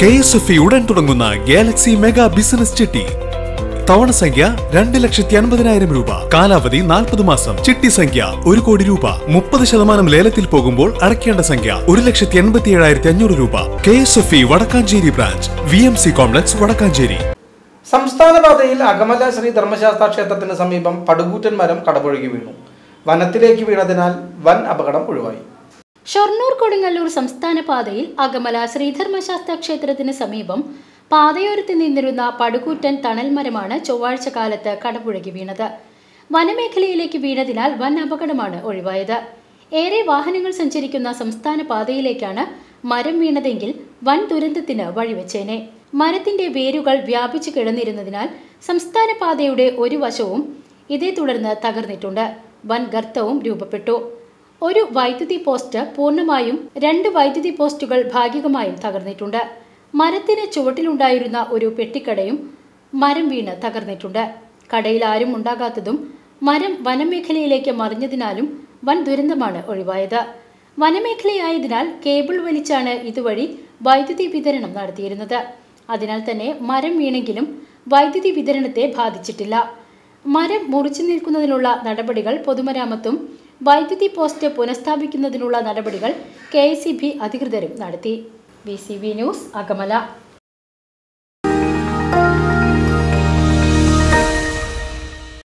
K S F E ഉടൻ തുടങ്ങുന്ന Galaxy mega business ചിട്ടി തവണ സംഖ്യ രണ്ട് ലക്ഷത്തി അൻപതിനായിരം രൂപ കാലാവധി നാൽപ്പത് മാസം ചിട്ടി സംഖ്യ ഒരു കോടി രൂപ മുപ്പത് ശതമാനം ലേലത്തിൽ പോകുമ്പോൾ അടയ്ക്കേണ്ട സംഖ്യ ഒരു ലക്ഷത്തി എൺപത്തി ഏഴായിരത്തി അഞ്ഞൂറ് രൂപ K S F E Vadakkanchery branch V M C complex Vadakkanchery സംസ്ഥാന പാതയിൽ അകമല ശ്രീ ധർമ്മശാസ്ത്ര ക്ഷേത്രത്തിന് സമീപം പടുകൂറ്റൻ മരം കടപുഴകി വീണു വനത്തിലേക്ക് വീണതിനാൽ വൻ അപകടം ഒഴിവായി ഷൊർണൂർ കൊടുങ്ങല്ലൂർ സംസ്ഥാന പാതയിൽ അകമല ശ്രീധർമ്മശാസ്ത്ര ക്ഷേത്രത്തിന് സമീപം പാതയോരത്ത് നിന്നിരുന്ന പടുകൂറ്റൻ തണൽ മരമാണ് ചൊവ്വാഴ്ച കാലത്ത് കടപുഴകി വീണത് വനമേഖലയിലേക്ക് വീണതിനാൽ വൻ അപകടമാണ് ഒഴിവായത് ഏറെ വാഹനങ്ങൾ സഞ്ചരിക്കുന്ന സംസ്ഥാന പാതയിലേക്കാണ് മരം വീണതെങ്കിൽ വൻ ദുരന്തത്തിന് വഴിവെച്ചേനെ മരത്തിന്റെ വേരുകൾ വ്യാപിച്ചു കിടന്നിരുന്നതിനാൽ സംസ്ഥാന പാതയുടെ ഒരു വശവും ഇതേ തുടർന്ന് തകർന്നിട്ടുണ്ട് വൻ ഗർത്തവും രൂപപ്പെട്ടു ഒരു വൈദ്യുതി പോസ്റ്റ് പൂർണ്ണമായും രണ്ട് വൈദ്യുതി പോസ്റ്റുകൾ ഭാഗികമായും തകർന്നിട്ടുണ്ട് മരത്തിന് ചുവട്ടിലുണ്ടായിരുന്ന ഒരു പെട്ടിക്കടയും മരം വീണ് തകർന്നിട്ടുണ്ട് കടയിൽ ആരും ഉണ്ടാകാത്തതും മരം വനമേഖലയിലേക്ക് മറിഞ്ഞതിനാലും വൻ ദുരന്തമാണ് ഒഴിവായത് വനമേഖലയായതിനാൽ കേബിൾ വലിച്ചാണ് ഇതുവഴി വൈദ്യുതി വിതരണം നടത്തിയിരുന്നത് അതിനാൽ തന്നെ മരം വീണെങ്കിലും വൈദ്യുതി വിതരണത്തെ ബാധിച്ചിട്ടില്ല മരം മുറിച്ചു നിൽക്കുന്നതിനുള്ള നടപടികൾ പൊതുമരാമത്തും വൈദ്യുതി പോസ്റ്റ് പുനഃസ്ഥാപിക്കുന്നതിനുള്ള നടപടികൾ കെ അധികൃതരും നടത്തി B C B news Akamala